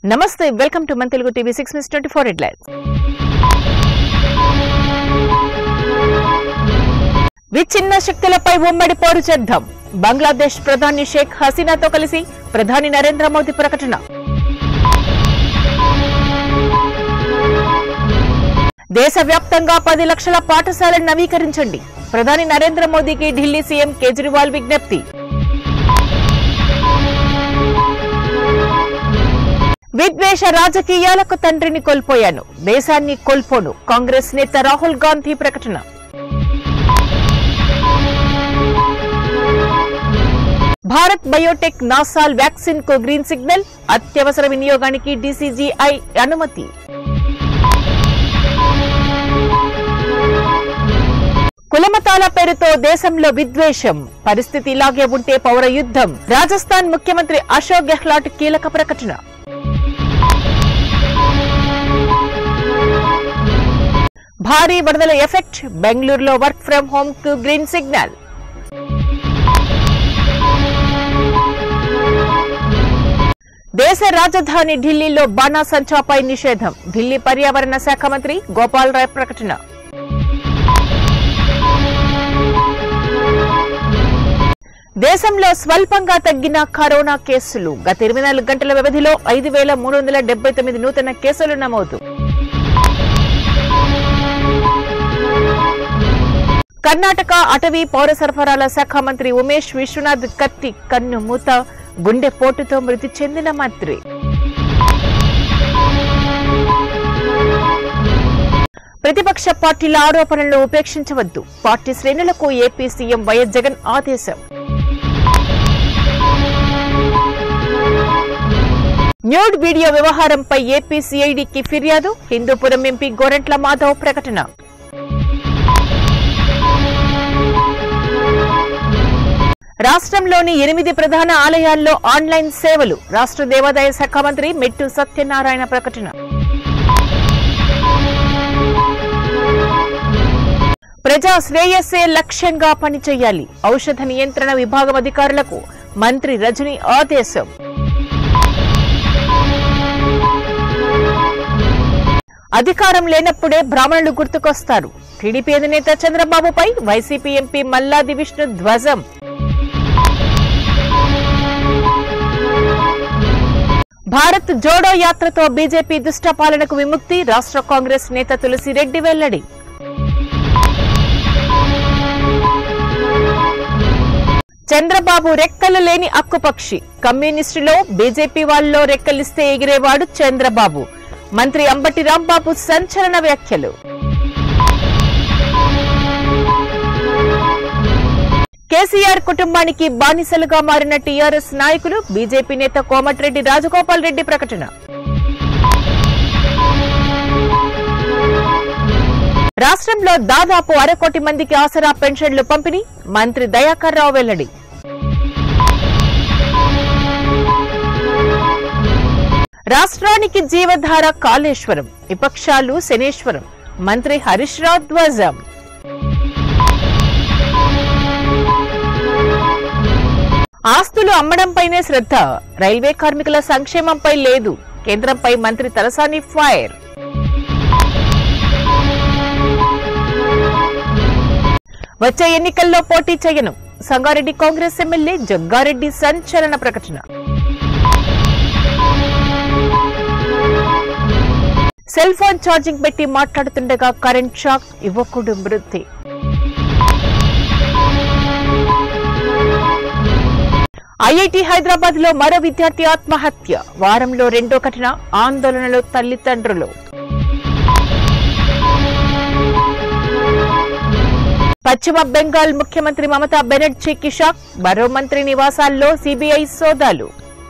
నమస్తే welcome to మన Telugu TV సిక్స్ మిస్ ట్వంటీ ఫోర్ హెడ్లైన్స్ విచ్ఛిన్న శక్తులపై ఉమ్మడి పోరు చేద్దాం బంగ్లాదేశ్ ప్రధాని షేక్ హసీనాతో కలిసి ప్రధాని నరేంద్ర మోదీ ప్రకటన దేశవ్యాప్తంగా పది లక్షల పాఠశాలను నవీకరించండి ప్రధాని నరేంద్ర మోదీకి ఢిల్లీ సీఎం కేజ్రీవాల్ విజ్ఞప్తి విద్వేష రాజకీయాలకు తండ్రిని కోల్పోయాను దేశాన్ని కోల్పోను కాంగ్రెస్ నేత రాహుల్ గాంధీ ప్రకటన భారత్ బయోటెక్ నాసాల్ వ్యాక్సిన్ కు గ్రీన్ సిగ్నల్ అత్యవసర వినియోగానికి డీసీజీఐ అనుమతి కులమతాల పేరుతో దేశంలో విద్వేషం పరిస్థితి ఇలాగే ఉంటే పౌర యుద్ధం రాజస్థాన్ ముఖ్యమంత్రి అశోక్ గెహ్లాట్ కీలక ప్రకటన భారీ వరదల ఎఫెక్ట్ బెంగళూరులో వర్క్ ఫ్రం హోమ్ కు గ్రీన్ సిగ్నల్ దేశ రాజధాని ఢిల్లీలో బాణాసంచాపై నిషేధం ఢిల్లీ పర్యావరణ శాఖ మంత్రి గోపాల్ రాయ్ ప్రకటన దేశంలో స్వల్పంగా తగ్గిన కరోనా కేసులు గత ఇరవై నాలుగు గంటల వ్యవధిలో ఐదు వేల మూడు వందల డెబ్బై తొమ్మిది నూతన కేసులు నమోదు కర్ణాటక అటవీ పౌర సరఫరాల శాఖ మంత్రి ఉమేష్ విశ్వనాథ్ కత్తి కన్ను మూత గుండె పోటుతో మృతి చెందిన మంత్రి ప్రతిపక్ష పార్టీల ఆరోపణలను ఉపేక్షించవద్దు పార్టీ శ్రేణులకు ఏపీ సీఎం వైఎస్ జగన్ ఆదేశం న్యూడ్ వీడియో వ్యవహారంపై ఏపీ సిఐడికి ఫిర్యాదు హిందూపురం ఎంపీ గోరంట్ల మాధవ్ ప్రకటన రాష్ట్రంలోని ఎనిమిది ప్రధాన ఆలయాల్లో ఆన్లైన్ సేవలు రాష్ట్ర దేవాదాయ శాఖ మంత్రి మెట్టు సత్యనారాయణ ప్రకటన ప్రజా శ్రేయస్సే లక్ష్యంగా పనిచేయాలి ఔషధ నియంత్రణ విభాగం అధికారులకు మంత్రి రజని ఆదేశం అధికారం లేనప్పుడే బ్రాహ్మణులు గుర్తుకొస్తారు టీడీపీ అధినేత చంద్రబాబుపై వైసీపీ ఎంపీ మల్లాది విష్ణు ధ్వజం భారత్ జోడో యాత్రతో బీజేపీ దుష్ట పాలనకు విముక్తి రాష్ట్ర కాంగ్రెస్ నేత తులసిరెడ్డి వెల్లడి చంద్రబాబు రెక్కలు లేని అక్కుపక్షి కమ్యూనిస్టులో బీజేపీ వాళ్ళలో రెక్కలిస్తే ఎగిరేవాడు చంద్రబాబు మంత్రి అంబటి రాంబాబు సంచలన వ్యాఖ్యలు కేసీఆర్ కుటుంబానికి బానిసలుగా మారిన టీఆర్ఎస్ నాయకులు బీజేపీ నేత కోమటిరెడ్డి రాజగోపాల్ రెడ్డి ప్రకటన రాష్ట్రంలో దాదాపు అరకోటి మందికి ఆసరా పెన్షన్లు పంపిణీ మంత్రి దయాకర్ రావు వెల్లడి రాష్ట్రానికి జీవధార కాళేశ్వరం విపక్షాలు శనేశ్వరం మంత్రి హరీష్ రావు ధ్వజం ఆస్తులు అమ్మడంపైనే శ్రద్ధ రైల్వే కార్మికుల సంక్షేమంపై లేదు కేంద్రంపై మంత్రి తలసాని ఫైర్ వచ్చే ఎన్నికల్లో పోటీ చేయను సంగారెడ్డి కాంగ్రెస్ ఎమ్మెల్యే జగ్గారెడ్డి సంచలన ప్రకటన సెల్ ఫోన్ ఛార్జింగ్ పెట్టి మాట్లాడుతుండగా కరెంట్ షాక్ యువకుడు మృతి ఐఐటి హైదరాబాద్ లో మరో విద్యార్థి ఆత్మహత్య వారంలో రెండో ఘటన ఆందోళనలో తల్లిదండ్రులు పశ్చిమ బెంగాల్ ముఖ్యమంత్రి మమతా బెనర్జీకి షాక్ మరో మంత్రి నివాసాల్లో సిబిఐ సోదాలు